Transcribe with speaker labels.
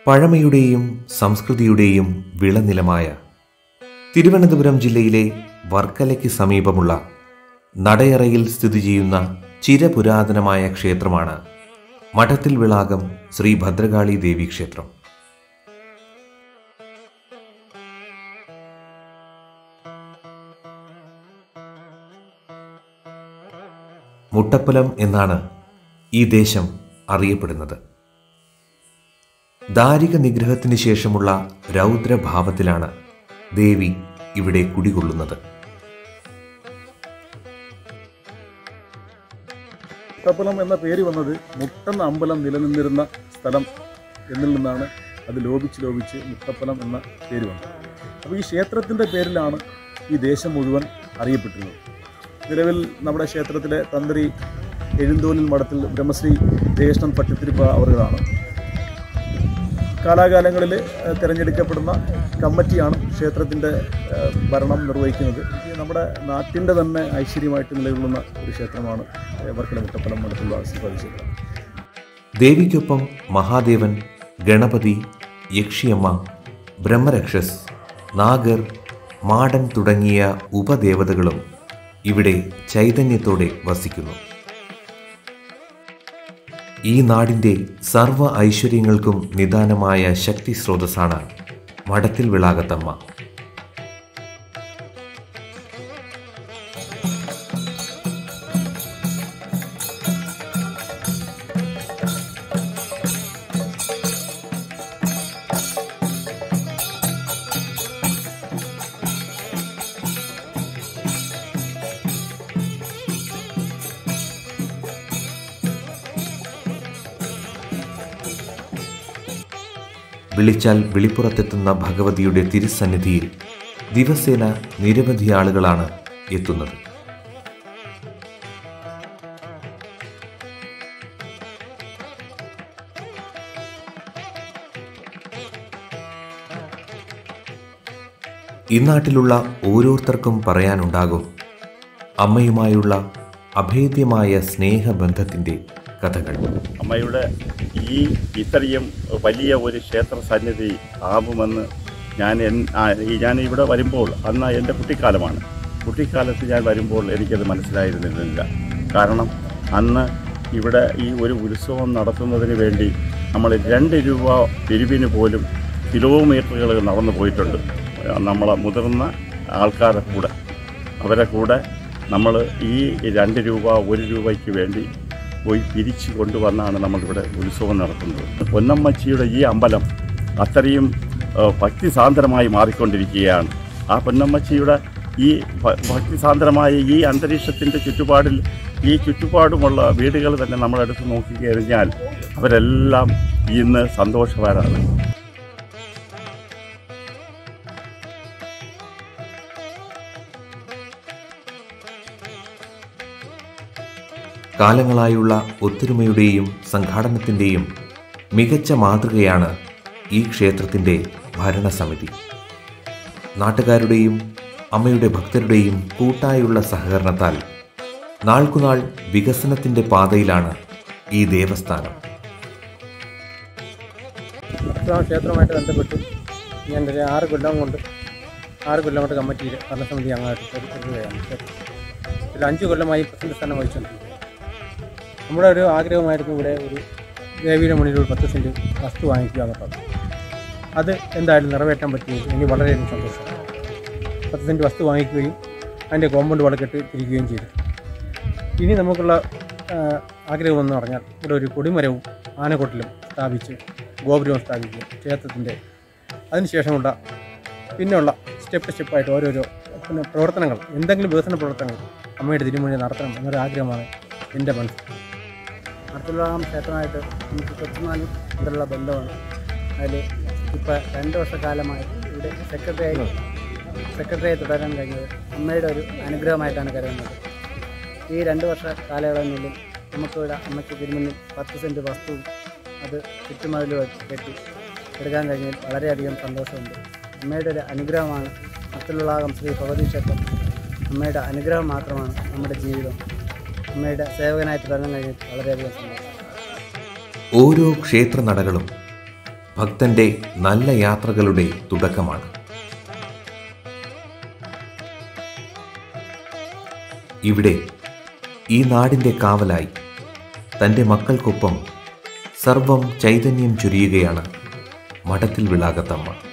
Speaker 1: പഴമയുടെയും സംസ്കൃതിയുടെയും വിളനിലമായ തിരുവനന്തപുരം ജില്ലയിലെ വർക്കലയ്ക്ക് സമീപമുള്ള നടയറയിൽ സ്ഥിതി ചെയ്യുന്ന ചിരപുരാതനമായ ക്ഷേത്രമാണ് മഠത്തിൽ വിളാകം ശ്രീ ഭദ്രകാളി ദേവി ക്ഷേത്രം മുട്ടപ്പലം എന്നാണ് ഈ ദേശം അറിയപ്പെടുന്നത് ദാരിക നിഗ്രഹത്തിന് ശേഷമുള്ള രൗദ്രഭാവത്തിലാണ് ദേവി ഇവിടെ കുടികൊള്ളുന്നത്
Speaker 2: മുട്ടപ്പലം എന്ന പേര് വന്നത് മുട്ടെന്ന അമ്പലം നിലനിന്നിരുന്ന സ്ഥലം എന്നിൽ നിന്നാണ് അത് ലോപിച്ച് ലോപിച്ച് മുട്ടപ്പലം എന്ന പേര് വന്നത് അപ്പോൾ ഈ ക്ഷേത്രത്തിൻ്റെ പേരിലാണ് ഈ ദേശം മുഴുവൻ അറിയപ്പെട്ടിരുന്നത് നിലവിൽ നമ്മുടെ ക്ഷേത്രത്തിലെ തന്ത്രി എഴുന്തോലിൽ മഠത്തിൽ ബ്രഹ്മശ്രീ ജയകൃഷ്ണൻ പട്ടിത്തിരിപ്പ അവറുകളാണ് കാലാകാലങ്ങളിൽ ഏഹ്, തിരഞ്ഞെടുക്കപ്പെടുന്ന കമ്മിറ്റിയാണ് ക്ഷേത്രത്തിൻ്റെ ഏഹ്, ഭരണം നിർവഹിക്കുന്നത് ഈ നമ്മുടെ നാട്ടിൻ്റെ തന്നെ ഐശ്വര്യമായിട്ട് നിലകൊള്ളുന്ന ഒരു ക്ഷേത്രമാണ് ഏഹ്, വർക്കല മുട്ടപ്പലം മഠത്തിലുള്ള ശ്രീപാദി ക്ഷേത്രം
Speaker 1: ദേവിക്കൊപ്പം മഹാദേവൻ ഗണപതി യക്ഷിയമ്മ ബ്രഹ്മരക്ഷസ് നാഗർ മാടൻ തുടങ്ങിയ ഉപദേവതകളും ഇവിടെ ചൈതന്യത്തോടെ വസിക്കുന്നു ഈ നാടിൻ്റെ സർവ്വ ഐശ്വര്യങ്ങൾക്കും നിദാനമായ ശക്തി സ്രോതസ്സാണ് മഠത്തിൽ വിളാകത്തമ്മ വിളിച്ചാൽ വിളിപ്പുറത്തെത്തുന്ന ഭഗവതിയുടെ തിരുസന്നിധിയിൽ ദിവസേന നിരവധി ആളുകളാണ് എത്തുന്നത് ഇന്നാട്ടിലുള്ള ഓരോരുത്തർക്കും പറയാനുണ്ടാകും അമ്മയുമായുള്ള അഭേദ്യമായ സ്നേഹബന്ധത്തിൻ്റെ കഥകൾ
Speaker 3: അമ്മയുടെ ഈ ഇത്രയും വലിയ ഒരു ക്ഷേത്ര സന്നിധി ആവുമെന്ന് ഞാൻ എൻ ആ, ഈ ഞാൻ ഇവിടെ വരുമ്പോൾ അന്ന് എൻ്റെ കുട്ടിക്കാലമാണ് കുട്ടിക്കാലത്ത് ഞാൻ വരുമ്പോൾ എനിക്കത് മനസ്സിലായിരുന്നില്ല കാരണം അന്ന് ഇവിടെ ഈ ഒരു ഉത്സവം നടത്തുന്നതിന് വേണ്ടി നമ്മൾ രണ്ട് രൂപ പിരിവിന് പോലും കിലോമീറ്ററുകൾ നടന്നു പോയിട്ടുണ്ട് നമ്മളെ മുതിർന്ന ആൾക്കാരുടെ കൂടെ അവരെ കൂടെ നമ്മൾ ഈ രണ്ട് രൂപ ഒരു രൂപയ്ക്ക് വേണ്ടി പോയി പിരിച്ചു കൊണ്ടുവന്നാണ് നമ്മളിവിടെ ഉത്സവം നടത്തുന്നത് പൊന്നമ്മച്ചിയുടെ ഈ അമ്പലം അത്രയും ഏഹ്, ഭക്തിസാന്ദ്രമായി മാറിക്കൊണ്ടിരിക്കുകയാണ് ആ പൊന്നമ്മച്ചിയുടെ ഈ ഭ- ഭക്തിസാന്ദ്രമായ ഈ അന്തരീക്ഷത്തിൻ്റെ ചുറ്റുപാടിൽ ഈ ചുറ്റുപാടുമുള്ള വീടുകൾ തന്നെ നമ്മളെടുത്ത് നോക്കിക്കഴിഞ്ഞാൽ അവരെല്ലാം ഇന്ന് സന്തോഷവാനാണ്
Speaker 1: കാലങ്ങളായുള്ള ഒത്തൊരുമയുടെയും സംഘാടനത്തിൻ്റെയും മികച്ച മാതൃകയാണ് ഈ ക്ഷേത്രത്തിൻ്റെ ഭരണസമിതി നാട്ടുകാരുടെയും അമ്മയുടെ ഭക്തരുടെയും കൂട്ടായുള്ള സഹകരണത്താൽ നാൾക്കുനാൾ വികസനത്തിൻ്റെ പാതയിലാണ് ഈ ദേവസ്ഥാനം
Speaker 4: ആ ക്ഷേത്രവുമായിട്ട് ബന്ധപ്പെട്ട് ഞാൻ ഒരു ആറ് കൊല്ലം കൊണ്ട് ആറ് കൊല്ലം കൊണ്ട് കമ്മിറ്റിയിൽ ഭരണസമിതി അങ്ങായിട്ട് കരുതുകയാണ് ഇതിൽ അഞ്ച് കൊല്ലമായി പ്രസിഡന്റ് സ്ഥാനം വഹിച്ചുകൊണ്ടിരിക്കുന്നത് നമ്മുടെ ഒരു ആഗ്രഹമായിരുന്നു ഇവിടെ ഒരു ദേവിയുടെ മുന്നിൽ ഒരു പത്ത് സെൻറ്റ് വസ്തു വാങ്ങിക്കുക എന്നുള്ളത് അത് എന്തായാലും നിറവേറ്റാൻ പറ്റുകയും എനിക്ക് വളരെയധികം സന്തോഷമാണ് പത്ത് സെൻറ്റ് വസ്തു വാങ്ങിക്കുകയും അതിൻ്റെ കോമ്പൗണ്ട് വളക്കെട്ട് തിരിക്കുകയും ചെയ്തു ഇനി നമുക്കുള്ള ആ, ആഗ്രഹമെന്ന് പറഞ്ഞാൽ ഇവിടെ ഒരു കൊടിമരവും ആനക്കൊട്ടിലും സ്ഥാപിച്ച് ഗോപുരവും സ്ഥാപിക്കുക ക്ഷേത്രത്തിൻ്റെ അതിനുശേഷമുള്ള പിന്നെയുള്ള സ്റ്റെപ്പ് സ്റ്റെപ്പായിട്ട് ഓരോരോ പിന്നെ പ്രവർത്തനങ്ങൾ എന്തെങ്കിലും വികസന പ്രവർത്തനങ്ങൾ അമ്മയുടെ തിരുമുന്നിൽ നടത്തണം എന്നൊരു ആഗ്രഹമാണ് എൻ്റെ മനസ്സിൽ
Speaker 5: അടുത്തുള്ള ക്ഷേത്രമായിട്ട് നമുക്ക് കൊച്ചുനാൾ മുതലുള്ള ബന്ധമാണ് അതിൽ ഇപ്പോൾ രണ്ട് വർഷക്കാലമായി ഇവിടെ സെക്രട്ടറിയായി സെക്രട്ടറിയായി തുടരാൻ കഴിഞ്ഞത് അമ്മയുടെ ഒരു അനുഗ്രഹമായിട്ടാണ് കരുതുന്നത് ഈ രണ്ട് വർഷ കാലയളവിനുള്ളിൽ നമുക്കിവിടെ അമ്മയ്ക്ക് തിരുമുന്നിൽ പത്ത് സെൻറ്റ് വസ്തുവും അത് ചുറ്റുമതിൽ കെട്ടി എടുക്കാൻ കഴിഞ്ഞതിൽ വളരെയധികം സന്തോഷമുണ്ട് അമ്മയുടെ ഒരു അനുഗ്രഹമാണ് മറ്റുള്ളാകം ശ്രീ ഭഗവതി ക്ഷേത്രം അമ്മയുടെ അനുഗ്രഹം മാത്രമാണ് നമ്മുടെ ജീവിതം അമ്മയുടെ സേവകനായി തുടരാൻ കഴിഞ്ഞതിൽ വളരെയധികം സന്തോഷം
Speaker 1: ഓരോ ക്ഷേത്ര നടകളും ഭക്തന്റെ നല്ല യാത്രകളുടെ തുടക്കമാണ് ഇവിടെ ഈ നാടിൻ്റെ കാവലായി തൻ്റെ മക്കൾക്കൊപ്പം സർവം ചൈതന്യം ചൊരിയുകയാണ് മഠത്തിൽ വിളാകത്തമ്മ